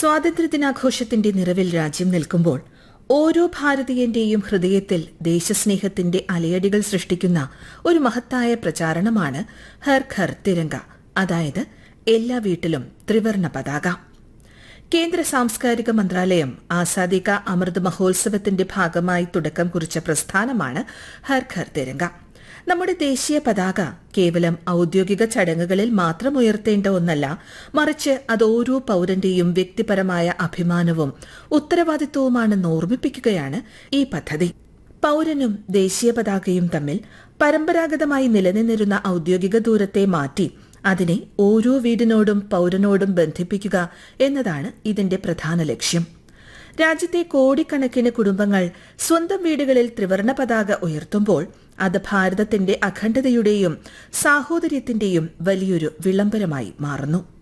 സ്വാതന്ത്ര്യദിനാഘോഷത്തിന്റെ നിറവിൽ രാജ്യം നിൽക്കുമ്പോൾ ഓരോ ഭാരതീയന്റെയും ഹൃദയത്തിൽ ദേശസ്നേഹത്തിന്റെ അലയടികൾ സൃഷ്ടിക്കുന്ന ഒരു മഹത്തായ പ്രചാരണമാണ് ഹർ ഘർ തിരങ്ക അതായത് എല്ലാ വീട്ടിലും ത്രിവർണ പതാക കേന്ദ്ര സാംസ്കാരിക മന്ത്രാലയം ആസാദി കാ അമൃത് മഹോത്സവത്തിന്റെ ഭാഗമായി തുടക്കം കുറിച്ച പ്രസ്ഥാനമാണ് ഹർ ഘർ തിരങ്ക നമ്മുടെ ദേശീയ പതാക കേവലം ഔദ്യോഗിക ചടങ്ങുകളിൽ മാത്രം ഉയർത്തേണ്ട ഒന്നല്ല മറിച്ച് അത് ഓരോ പൌരന്റെയും വ്യക്തിപരമായ അഭിമാനവും ഉത്തരവാദിത്വവുമാണെന്ന് ഓർമ്മിപ്പിക്കുകയാണ് ഈ പദ്ധതി പൌരനും ദേശീയ പതാകയും തമ്മിൽ പരമ്പരാഗതമായി നിലനിന്നിരുന്ന ഔദ്യോഗിക ദൂരത്തെ മാറ്റി അതിനെ ഓരോ വീടിനോടും പൌരനോടും ബന്ധിപ്പിക്കുക എന്നതാണ് ഇതിന്റെ പ്രധാന ലക്ഷ്യം രാജ്യത്തെ കോടിക്കണക്കിന് കുടുംബങ്ങൾ സ്വന്തം വീടുകളിൽ ത്രിവർണ പതാക ഉയർത്തുമ്പോൾ അത് ഭാരതത്തിന്റെ അഖണ്ഡതയുടെയും സാഹോദര്യത്തിന്റെയും വലിയൊരു വിളംബരമായി മാറുന്നു